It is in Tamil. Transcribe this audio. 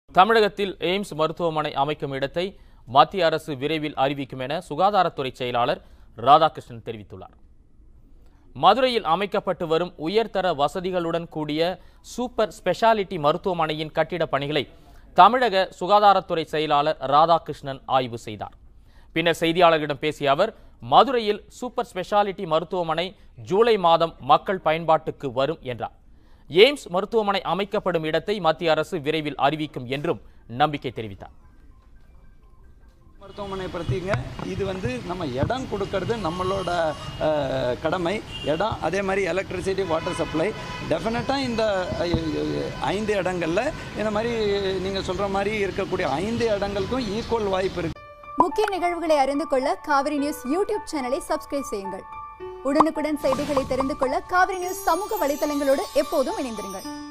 தமிழகத்தில் எய்ம்ஸ் மருத்துவமனை அமைக்கும் இடத்தை மத்திய அரசு விரைவில் அறிவிக்கும் என சுகாதாரத்துறை செயலாளர் ராதாகிருஷ்ணன் தெரிவித்துள்ளார் மதுரையில் அமைக்கப்பட்டு வரும் உயர்தர வசதிகளுடன் கூடிய சூப்பர் ஸ்பெஷாலிட்டி மருத்துவமனையின் கட்டிடப் பணிகளை தமிழக சுகாதாரத்துறை செயலாளர் ராதாகிருஷ்ணன் ஆய்வு செய்தார் பின்னர் செய்தியாளர்களிடம் பேசிய அவர் மதுரையில் சூப்பர் ஸ்பெஷாலிட்டி மருத்துவமனை ஜூலை மாதம் மக்கள் பயன்பாட்டுக்கு வரும் என்றார் எய்ம்ஸ் மருத்துவமனை அமைக்கப்படும் இடத்தை மத்திய அரசு விரைவில் அறிவிக்கும் என்றும் நம்பிக்கை தெரிவித்தார் மருத்துவமனை பற்றிங்க இது வந்து நம்ம இடம் கொடுக்கறது நம்மளோட அஹ், கடமை இடம் அதே மாதிரி எலக்ட்ரிசிட்டி வாட்டர் சப்ளை டெஃபினட்டாக இந்த அஹ், ஐந்து இடங்களில் இந்த மாதிரி நீங்கள் சொல்கிற மாதிரி இருக்கக்கூடிய ஐந்து இடங்களுக்கும் ஈக்குவல் வாய்ப்பு இருக்குது முக்கிய நிகழ்வுகளை அறிந்து கொள்ள காவிரி நியூஸ் யூடியூப் சேனலை சப்ஸ்கிரைப் செய்யுங்கள் உடனுக்குடன் செய்திகளை தெரிந்து கொள்ள காவிரி நியூஸ் சமூக வலைதளங்களோடு எப்போதும் இணைந்திருங்கள்